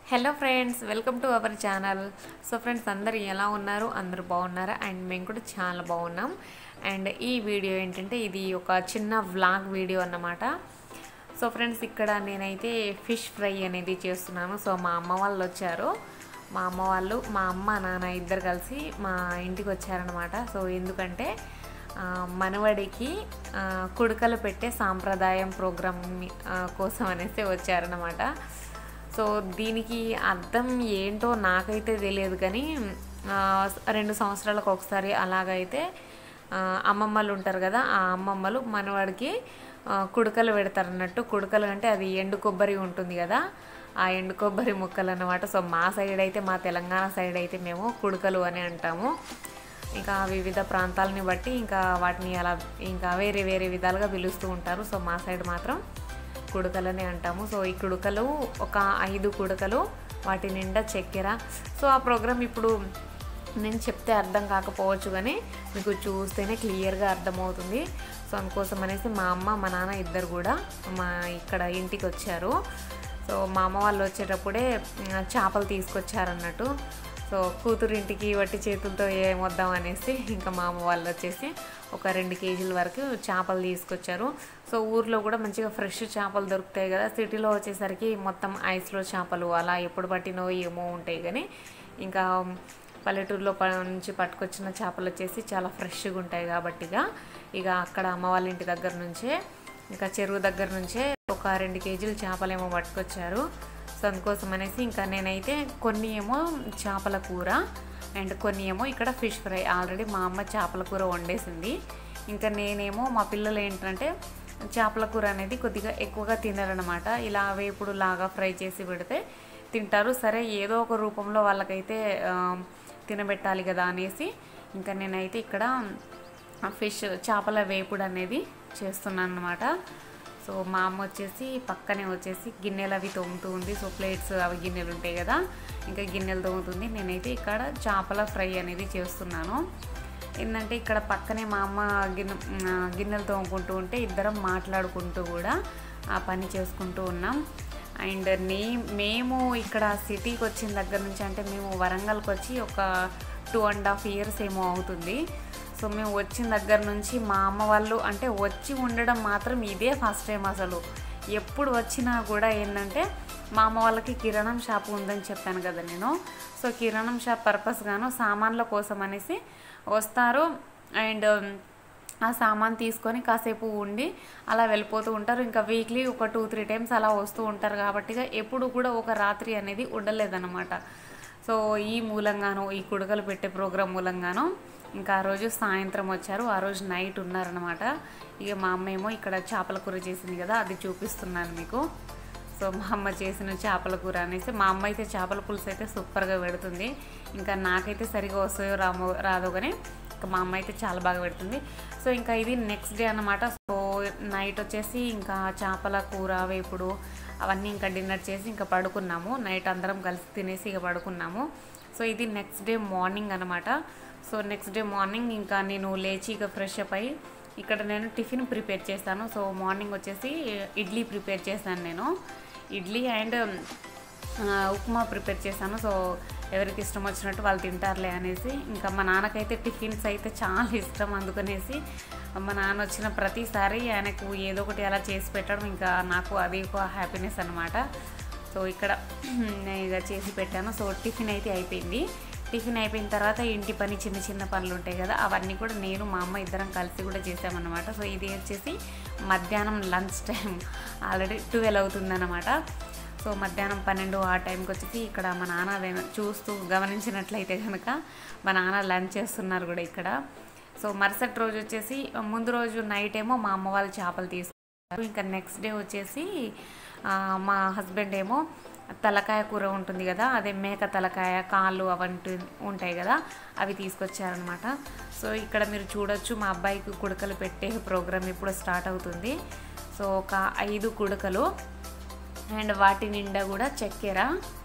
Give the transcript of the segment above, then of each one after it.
hello friends welcome to our channel so friends అందరు ఎలా ఉన్నారు అందరూ బాగున్నారా అండ్ మేము కూడా చాలా బాగున్నాం అండ్ ఈ వీడియో ఏంటంటే ఇది ఒక చిన్న వ్లాగ్ వీడియో అన్నమాట సో ఫ్రెండ్స్ ఇక్కడ నేనైతే ఫిష్ ఫ్రై అనేది చేస్తున్నాను సో మా అమ్మ వాళ్ళు వచ్చారు మా అమ్మ వాళ్ళు మా అమ్మ నాన్న ఇద్దరు కలిసి మా ఇంటికి వచ్చారనమాట సో ఎందుకంటే ఆ, మనవడికి ఆ, కుడుకలు పెట్టే సాంప్రదాయం ప్రోగ్రామ్ కోసం అనేసి వచ్చారనమాట సో దీనికి అర్థం ఏంటో నాకైతే తెలియదు కానీ ఆ, రెండు సంవత్సరాలకు ఒకసారి అలాగైతే ఆ, అమ్మమ్మలు ఉంటారు కదా ఆ అమ్మమ్మలు మనవాడికి ఆ, కుడుకలు పెడతారు అన్నట్టు కుడుకలు అంటే అది ఎండు కొబ్బరి ఉంటుంది కదా ఆ ఎండు కొబ్బరి ముక్కలు అన్నమాట సో మా సైడ్ అయితే మా తెలంగాణ సైడ్ అయితే మేము కుడుకలు అని అంటాము ఇంకా వివిధ ప్రాంతాలని బట్టి ఇంకా వాటిని అలా ఇంకా వేరే వేరే విధాలుగా పిలుస్తూ ఉంటారు సో మా సైడ్ మాత్రం కుడకలని అంటాము సో ఈ కుడకలు ఒక ఐదు కుడకలు వాటి నిండా చక్కెర సో ఆ ప్రోగ్రామ్ ఇప్పుడు నేను చెప్తే అర్థం కాకపోవచ్చు కానీ మీకు చూస్తేనే క్లియర్గా అర్థమవుతుంది సో అందుకోసం అనేసి మా అమ్మ మా నాన్న ఇద్దరు కూడా మా ఇక్కడ ఇంటికి వచ్చారు సో మా అమ్మ వాళ్ళు వచ్చేటప్పుడే ఆ, చేపలు తీసుకొచ్చారన్నట్టు సో కూతురింటికి వట్టి చేతులతో ఏమొద్దాం అనేసి ఇంకా మా అమ్మ వాళ్ళు వచ్చేసి ఒక రెండు కేజీల వరకు చేపలు తీసుకొచ్చారు సో ఊర్లో కూడా మంచిగా ఫ్రెష్ చేపలు దొరుకుతాయి కదా సిటీలో వచ్చేసరికి మొత్తం ఐస్లో చేపలు అలా ఎప్పుడు పట్టినో ఏమో ఉంటాయి కానీ ఇంకా పల్లెటూరులో ప- నుంచి పట్టుకొచ్చిన చేపలు వచ్చేసి చాలా ఫ్రెష్గా ఉంటాయి కాబట్టిగా ఇక అక్కడ అమ్మ వాళ్ళ ఇంటి దగ్గర నుంచే ఇంకా చెరువు దగ్గర నుంచే ఒక రెండు కేజీలు చేపలేమో పట్టుకొచ్చారు సో అందుకోసం అనేసి ఇంకా నేనైతే కొన్ని ఏమో చేపల కూర అండ్ కొన్ని ఏమో ఇక్కడ ఫిష్ ఫ్రై ఆల్రెడీ మా అమ్మ చేపల కూర వండేసింది ఇంకా నేనేమో మా పిల్లలు ఏంటంటే చేపల కూర అనేది కొద్దిగా ఎక్కువగా తినరనమాట ఇలా వేపుడు లాగా ఫ్రై చేసి పెడితే తింటారు సరే ఏదో ఒక రూపంలో వాళ్ళకైతే ఆ, తినబెట్టాలి కదా అనేసి ఇంకా నేనైతే ఇక్కడ ఫిష్ చేపల వేపుడు అనేది చేస్తున్నాను అనమాట సో మా అమ్మ వచ్చేసి పక్కనే వచ్చేసి గిన్నెలు అవి తోముతూ ఉంది సో ప్లేట్స్ అవి గిన్నెలు ఉంటాయి కదా ఇంకా గిన్నెలు తోముతుంది నేనైతే ఇక్కడ చేపల ఫ్రై అనేది చేస్తున్నాను ఏంటంటే ఇక్కడ పక్కనే మా అమ్మ గిన్నె ఆ, గిన్నెలు తోముకుంటూ ఉంటే ఇద్దరం మాట్లాడుకుంటూ కూడా ఆ పని చేసుకుంటూ ఉన్నాం అండ్ నే మేము ఇక్కడ సిటీకి వచ్చిన దగ్గర నుంచి అంటే మేము వరంగల్కి వచ్చి ఒక టూ అండ్ హాఫ్ ఇయర్స్ ఏమో అవుతుంది సో మేము వచ్చిన దగ్గర నుంచి మా అమ్మ వాళ్ళు అంటే వచ్చి ఉండడం మాత్రం ఇదే ఫస్ట్ టైం అసలు ఎప్పుడు వచ్చినా కూడా ఏంటంటే మా అమ్మ వాళ్ళకి కిరాణం షాప్ ఉందని చెప్పాను కదా నేను సో కిరాణం షాప్ పర్పస్ గాను సామాన్ల కోసం అనేసి వస్తారు అండ్ ఆ సామాన్ తీసుకొని కాసేపు ఉండి అలా వెళ్ళిపోతూ ఉంటారు ఇంకా వీక్లీ ఒక టూ త్రీ టైమ్స్ అలా వస్తూ ఉంటారు కాబట్టి ఎప్పుడు కూడా ఒక రాత్రి అనేది ఉండలేదన్నమాట సో ఈ మూలంగాను ఈ కుడకలు పెట్టే ప్రోగ్రాం మూలంగాను ఇంకా ఆ రోజు సాయంత్రం వచ్చారు ఆ రోజు నైట్ ఉన్నారనమాట ఇక మా అమ్మ ఏమో ఇక్కడ చేపల కూర చేసింది కదా అది చూపిస్తున్నాను మీకు సో మా అమ్మ చేసిన చేపల కూర అనేసి మా అమ్మ అయితే చేపల పులుసు అయితే సూపర్గా పెడుతుంది ఇంకా నాకైతే సరిగా వస్తాయో రామో రాదో కానీ ఇంకా మా అమ్మ అయితే చాలా బాగా పెడుతుంది సో ఇంకా ఇది నెక్స్ట్ డే అన్నమాట సో నైట్ వచ్చేసి ఇంకా చేపల కూర వేపుడు అవన్నీ ఇంకా డిన్నర్ చేసి ఇంకా పడుకున్నాము నైట్ అందరం కలిసి తినేసి ఇక పడుకున్నాము సో ఇది నెక్స్ట్ డే మార్నింగ్ అనమాట సో నెక్స్ట్ డే మార్నింగ్ ఇంకా నేను లేచి ఇక ఫ్రెష్ అప్ అయ్యి ఇక్కడ నేను టిఫిన్ ప్రిపేర్ చేస్తాను సో మార్నింగ్ వచ్చేసి ఇడ్లీ ప్రిపేర్ చేశాను నేను ఇడ్లీ అండ్ ఆ, ఉప్మా ప్రిపేర్ చేశాను సో ఎవరికి ఇష్టం వచ్చినట్టు వాళ్ళు తింటారులే అనేసి ఇంకా మా నాన్నకైతే టిఫిన్స్ అయితే చాలా ఇష్టం అందుకనేసి మా నాన్న వచ్చిన ప్రతిసారి ఆయనకు ఏదో ఒకటి అలా చేసి పెట్టడం ఇంకా నాకు అది ఒక హ్యాపీనెస్ అనమాట సో ఇక్కడ నేను ఇక చేసి పెట్టాను సో టిఫిన్ అయితే అయిపోయింది టిఫిన్ అయిపోయిన తర్వాత ఇంటి పని చిన్న చిన్న పనులు ఉంటాయి కదా అవన్నీ కూడా నేను మా అమ్మ ఇద్దరం కలిసి కూడా చేసామన్నమాట సో ఇది వచ్చేసి మధ్యాహ్నం లంచ్ టైం ఆల్రెడీ ట్వెల్వ్ అవుతుందన్నమాట సో మధ్యాహ్నం పన్నెండు ఆ టైంకి వచ్చేసి ఇక్కడ మా నాన్న అదేనా చూస్తూ గమనించినట్లయితే కనుక మా నాన్న లంచ్ చేస్తున్నారు కూడా ఇక్కడ సో మరుసటి రోజు వచ్చేసి ముందు రోజు నైట్ ఏమో మా అమ్మ వాళ్ళు చేపలు తీసుకున్నారు ఇంకా నెక్స్ట్ డే వచ్చేసి ఆ, మా హస్బెండ్ ఏమో తలకాయ కూర ఉంటుంది కదా అదే మేక తలకాయ కాళ్ళు అవంటి ఉంటాయి కదా అవి తీసుకొచ్చారనమాట సో ఇక్కడ మీరు చూడొచ్చు మా అబ్బాయికి కుడకలు పెట్టే ప్రోగ్రామ్ ఇప్పుడు స్టార్ట్ అవుతుంది సో ఒక ఐదు కుడకలు అండ్ వాటి నిండా కూడా చక్కెర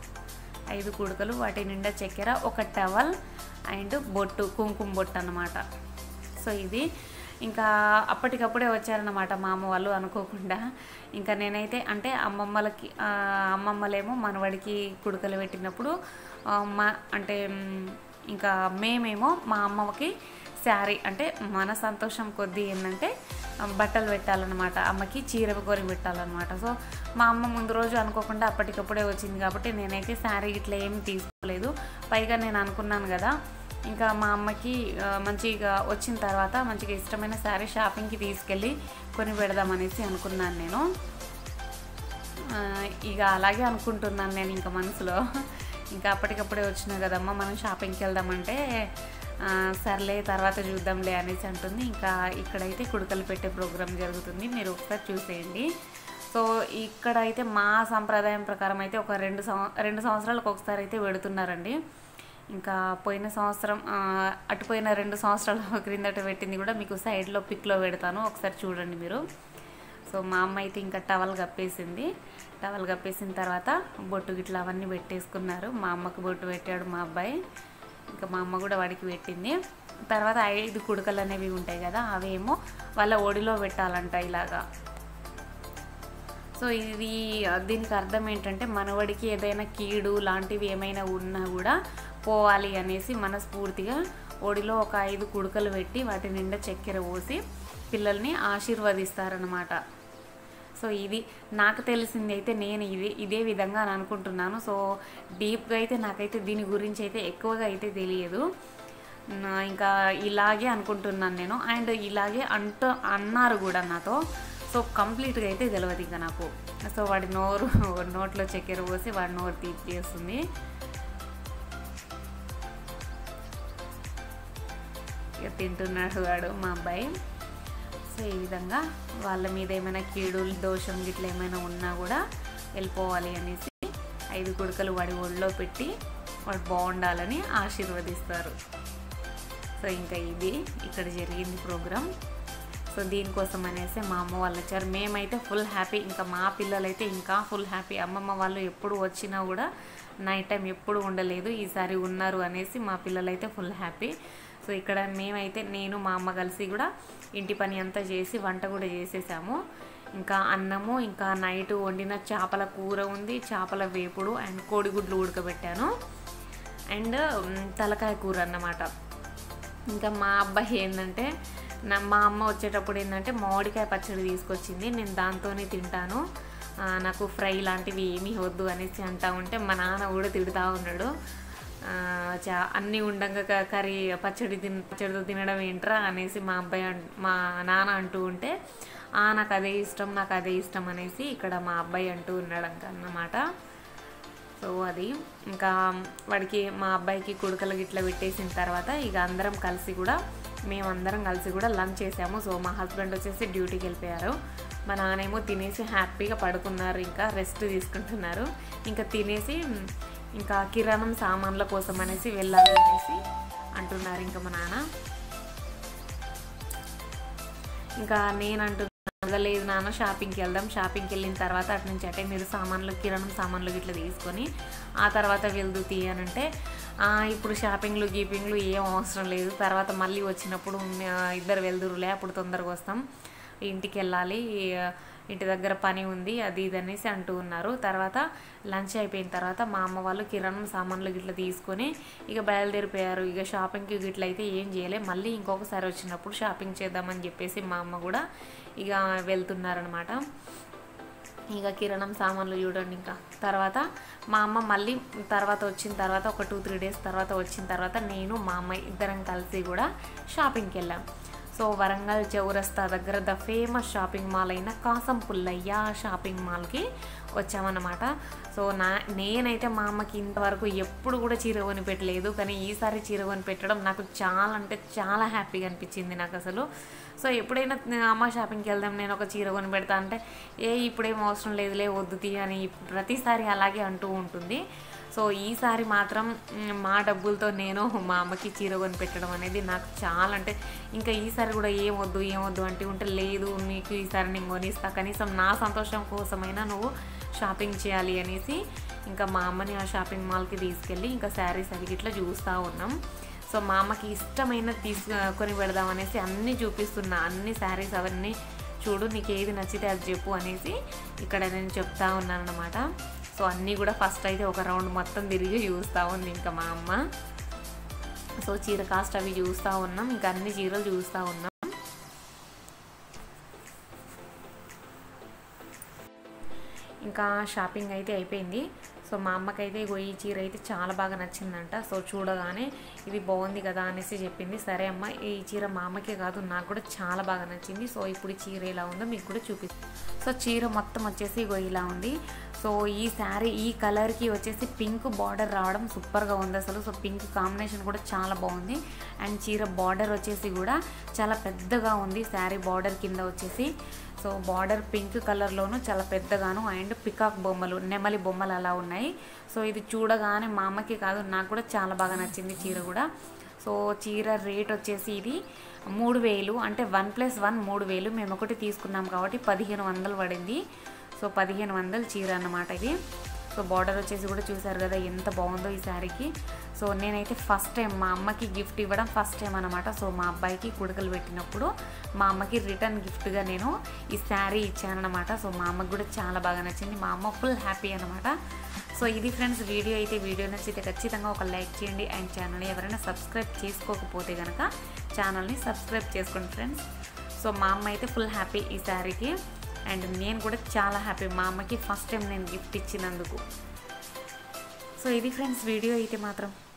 ఐదు కుడకలు వాటి నిండా చక్కెర ఒక టవల్ అండ్ బొట్టు కుంకుమ బొట్టు అన్నమాట సో ఇది ఇంకా అప్పటికప్పుడే వచ్చారన్నమాట మా అమ్మ వాళ్ళు అనుకోకుండా ఇంకా నేనైతే అంటే అమ్మమ్మలకి ఆ, అమ్మమ్మలేమో మనవడికి కుడుకలు పెట్టినప్పుడు ఆ, మా అంటే మ్, ఇంకా మేమేమో మా అమ్మకి శారీ అంటే మన సంతోషం కొద్దీ ఏంటంటే ఆ, బట్టలు పెట్టాలన్నమాట అమ్మకి చీర కోరి పెట్టాలన్నమాట సో మా అమ్మ ముందు రోజు అనుకోకుండా అప్పటికప్పుడే వచ్చింది కాబట్టి నేనైతే శారీ ఇట్లా ఏమి తీసుకోలేదు పైగా నేను అనుకున్నాను కదా ఇంకా మా అమ్మకి ఆ, మంచిగా వచ్చిన తర్వాత మంచిగా ఇష్టమైన శారీ షాపింగ్కి తీసుకెళ్ళి కొని పెడదామనేసి అనుకున్నాను నేను ఆ, ఇక అలాగే అనుకుంటున్నాను నేను ఇంకా మనసులో ఇంకా అప్పటికప్పుడే వచ్చినా కదమ్మా మనం షాపింగ్కి వెళ్దామంటే ఆ, సర్లే తర్వాత చూద్దాంలే అనేసి అంటుంది ఇంకా ఇక్కడైతే కుడుకలు పెట్టే ప్రోగ్రామ్ జరుగుతుంది మీరు ఒకసారి చూసేయండి సో ఇక్కడ అయితే మా సంప్రదాయం ప్రకారం అయితే ఒక రెండు సంవ రెండు సంవత్సరాలకు ఒకసారి అయితే పెడుతున్నారండి ఇంకా పోయిన సంవత్సరం ఆ, అటుపోయిన రెండు సంవత్సరాల క్రిందట పెట్టింది కూడా మీకు సైడ్లో పిక్లో పెడతాను ఒకసారి చూడండి మీరు సో మా అమ్మ అయితే ఇంకా టవల్ కప్పేసింది టవల్ కప్పేసిన తర్వాత బొట్టు గిట్ల అవన్నీ పెట్టేసుకున్నారు మా అమ్మకి బొట్టు పెట్టాడు మా అబ్బాయి ఇంకా మా అమ్మ కూడా వాడికి పెట్టింది తర్వాత ఐదు కుడుకలు అనేవి ఉంటాయి కదా అవేమో వాళ్ళ ఒడిలో పెట్టాలంట ఇలాగా సో ఇది దీనికి అర్థం ఏంటంటే మనవడికి ఏదైనా కీడు లాంటివి ఏమైనా ఉన్నా కూడా పోవాలి అనేసి మనస్ఫూర్తిగా ఒడిలో ఒక ఐదు కుడుకలు పెట్టి వాటి నిండా చక్కెర పోసి పిల్లల్ని ఆశీర్వదిస్తారనమాట సో ఇది నాకు తెలిసింది అయితే నేను ఇది ఇదే విధంగా అని అనుకుంటున్నాను సో డీప్గా అయితే నాకైతే దీని గురించి అయితే ఎక్కువగా అయితే తెలియదు నా- ఇంకా ఇలాగే అనుకుంటున్నాను నేను అండ్ ఇలాగే అంట అన్నారు కూడా నాతో సో కంప్లీట్గా అయితే తెలియదు ఇంకా నాకు సో వాడి నోరు నోట్లో చక్కెర పోసి వాడి నోరు తీసేస్తుంది ఇక తింటున్నాడు వాడు మా అబ్బాయి సో ఈ విధంగా వాళ్ళ మీద ఏమైనా కీడు దోషం గిట్ల ఏమైనా ఉన్నా కూడా వెళ్ళిపోవాలి అనేసి ఐదు కుడుకలు వాడి ఒళ్ళో పెట్టి వాడు బాగుండాలని ఆశీర్వదిస్తారు సో ఇంకా ఇది ఇక్కడ జరిగింది ప్రోగ్రామ్ సో దీనికోసం అనేసి మా అమ్మ వాళ్ళు వచ్చారు మేమైతే ఫుల్ హ్యాపీ ఇంకా మా పిల్లలైతే ఇంకా ఫుల్ హ్యాపీ అమ్మమ్మ వాళ్ళు ఎప్పుడు వచ్చినా కూడా నైట్ టైం ఎప్పుడు ఉండలేదు ఈసారి ఉన్నారు అనేసి మా పిల్లలైతే ఫుల్ హ్యాపీ సో ఇక్కడ మేమైతే నేను మా అమ్మ కలిసి కూడా ఇంటి పని అంతా చేసి వంట కూడా చేసేసాము ఇంకా అన్నము ఇంకా నైట్ వండిన చేపల కూర ఉంది చేపల వేపుడు అండ్ కోడిగుడ్లు ఉడకబెట్టాను అండ్ మ్, తలకాయ కూర అన్నమాట ఇంకా మా అబ్బాయి ఏంటంటే నా మా అమ్మ వచ్చేటప్పుడు ఏంటంటే మామిడికాయ పచ్చడి తీసుకొచ్చింది నేను దాంతోనే తింటాను ఆ, నాకు ఫ్రై లాంటివి ఏమీ వద్దు అనేసి అంటా ఉంటే మా నాన్న కూడా తిడుతూ ఉన్నాడు ఆ, చా అన్నీ ఉండంగా క- కర్రీ పచ్చడి తిన్ పచ్చడితో తినడం ఏంట్రా అనేసి మా అబ్బాయి అన్- మా నాన్న అంటూ ఉంటే "ఆ, నాకు అదే ఇష్టం నాకు అదే ఇష్టం అనేసి ఇక్కడ మా అబ్బాయి అంటూ ఉన్నాడు అన్నమాట సో అది ఇంకా వాడికి మా అబ్బాయికి కుడుకలు గిట్ల పెట్టేసిన తర్వాత ఇక అందరం కలిసి కూడా మేమందరం కలిసి కూడా లంచ్ చేసాము సో మా హస్బెండ్ వచ్చేసి డ్యూటీకి వెళ్ళిపోయారు మా నాన్నేమో తినేసి హ్యాపీగా పడుకున్నారు ఇంకా రెస్ట్ తీసుకుంటున్నారు ఇంకా తినేసి ఇంకా కిరాణం సామాన్ల కోసం అనేసి వెళ్ళాలి అనేసి అంటున్నారు ఇంకా మా నాన్న ఇంకా నేను అంటున్నాను లేదు నాన్న షాపింగ్కి వెళ్దాం షాపింగ్కి వెళ్ళిన తర్వాత అటు నుంచి అటే మీరు సామాన్లు కిరాణం సామాన్లు ఇట్లా తీసుకొని ఆ తర్వాత వెళ్దు తీయనంటే "ఆ, ఇప్పుడు షాపింగ్లు గీపింగ్లు ఏం అవసరం లేదు తర్వాత మళ్ళీ వచ్చినప్పుడు ఆ, ఇద్దరు వెళ్దురులే అప్పుడు తొందరగా వస్తాం ఇంటికి వెళ్ళాలి ఆ, ఇంటి దగ్గర పని ఉంది అది ఇది అనేసి అంటూ ఉన్నారు తర్వాత లంచ్ అయిపోయిన తర్వాత మా అమ్మ వాళ్ళు కిరాణం సామాన్లు గిట్ల తీసుకొని ఇక బయలుదేరిపోయారు ఇక షాపింగ్కి గిట్ల అయితే ఏం చేయలే మళ్ళీ ఇంకొకసారి వచ్చినప్పుడు షాపింగ్ చేద్దామని చెప్పేసి మా అమ్మ కూడా ఇక వెళ్తున్నారనమాట ఇక కిరాణం సామాన్లు చూడండి ఇంకా తర్వాత మా అమ్మ మళ్ళీ తర్వాత వచ్చిన తర్వాత ఒక టూ త్రీ డేస్ తర్వాత వచ్చిన తర్వాత నేను మా అమ్మ ఇద్దరం కలిసి కూడా షాపింగ్కి వెళ్ళాం సో వరంగల్ చౌరస్తా దగ్గర ద ఫేమస్ షాపింగ్ మాల్ అయిన కాసం పుల్లయ్య షాపింగ్ మాల్కి వచ్చామన్నమాట సో నా నేనైతే మా అమ్మకి ఇంతవరకు ఎప్పుడు కూడా చీర కొని పెట్టలేదు కానీ ఈసారి చీర కొని పెట్టడం నాకు చాలా అంటే చాలా హ్యాపీగా అనిపించింది నాకు అసలు సో ఎప్పుడైనా నేను అమ్మ షాపింగ్కి వెళ్దాం నేను ఒక చీర కొని పెడతా అంటే ఏ ఇప్పుడేం అవసరం లేదులే వద్దు తీ అని ప్రతిసారి అలాగే అంటూ ఉంటుంది సో ఈసారి మాత్రం మ్, మా డబ్బులతో నేను మా అమ్మకి చీర కొని పెట్టడం అనేది నాకు చాలా అంటే ఇంకా ఈసారి కూడా ఏం వద్దు ఏం వద్దు అంటే ఉంటే లేదు నీకు ఈసారి నేను కొనిస్తా కనీసం నా సంతోషం కోసమైనా నువ్వు షాపింగ్ చేయాలి అనేసి ఇంకా మా అమ్మని ఆ షాపింగ్ మాల్కి తీసుకెళ్ళి ఇంకా శారీస్ అవి ఇట్లా చూస్తూ ఉన్నాం సో మా అమ్మకి ఇష్టమైన తీసుకొని పెడదాం అనేసి అన్నీ చూపిస్తున్నా అన్ని శారీస్ అవన్నీ చూడు నీకు ఏది నచ్చితే అది చెప్పు అనేసి ఇక్కడ నేను చెప్తా ఉన్నాను అనమాట సో అన్నీ కూడా ఫస్ట్ అయితే ఒక రౌండ్ మొత్తం తిరిగి చూస్తూ ఉంది ఇంకా మా అమ్మ సో చీర కాస్ట్ అవి చూస్తూ ఉన్నాం ఇంకా అన్ని చీరలు చూస్తూ ఉన్నాం ఇంకా షాపింగ్ అయితే అయిపోయింది సో మా అమ్మకైతే ఇగో ఈ చీర అయితే చాలా బాగా నచ్చిందంట సో చూడగానే ఇది బాగుంది కదా అనేసి చెప్పింది సరే అమ్మ ఈ చీర మా అమ్మకే కాదు నాకు కూడా చాలా బాగా నచ్చింది సో ఇప్పుడు ఈ చీర ఎలా ఉందో మీకు కూడా చూపిస్తాను సో చీర మొత్తం వచ్చేసి ఇగో ఇలా ఉంది సో ఈ శారీ ఈ కలర్కి వచ్చేసి పింక్ బార్డర్ రావడం సూపర్గా ఉంది అసలు సో పింక్ కాంబినేషన్ కూడా చాలా బాగుంది అండ్ చీర బార్డర్ వచ్చేసి కూడా చాలా పెద్దగా ఉంది శారీ బార్డర్ కింద వచ్చేసి సో బార్డర్ పింక్ కలర్లోను చాలా పెద్దగాను అండ్ పికాక్ బొమ్మలు నెమలి బొమ్మలు అలా ఉన్నాయి సో ఇది చూడగానే మా అమ్మకి కాదు నాకు కూడా చాలా బాగా నచ్చింది చీర కూడా సో చీర రేట్ వచ్చేసి ఇది మూడు వేలు అంటే వన్ ప్లస్ వన్ మూడు వేలు మేము ఒకటి తీసుకున్నాం కాబట్టి పదిహేను వందలు పడింది సో పదిహేను వందలు చీర అన్నమాట ఇది సో బార్డర్ వచ్చేసి కూడా చూసారు కదా ఎంత బాగుందో ఈ శారీకి సో నేనైతే ఫస్ట్ టైం మా అమ్మకి గిఫ్ట్ ఇవ్వడం ఫస్ట్ టైం అనమాట సో మా అబ్బాయికి కుడకలు పెట్టినప్పుడు మా అమ్మకి రిటర్న్ గిఫ్ట్గా నేను ఈ శారీ ఇచ్చానమాట సో మా అమ్మకి కూడా చాలా బాగా నచ్చింది మా అమ్మ ఫుల్ హ్యాపీ అనమాట సో ఇది ఫ్రెండ్స్ వీడియో అయితే వీడియో నచ్చితే ఖచ్చితంగా ఒక లైక్ చేయండి అండ్ ఛానల్ని ఎవరైనా సబ్స్క్రైబ్ చేసుకోకపోతే కనుక ఛానల్ని సబ్స్క్రైబ్ చేసుకోండి ఫ్రెండ్స్ సో మా అమ్మ అయితే ఫుల్ హ్యాపీ ఈ శారీకి అండ్ నేను కూడా చాలా హ్యాపీ మా అమ్మకి ఫస్ట్ టైం నేను గిఫ్ట్ ఇచ్చినందుకు సో ఇది ఫ్రెండ్స్ వీడియో అయితే మాత్రం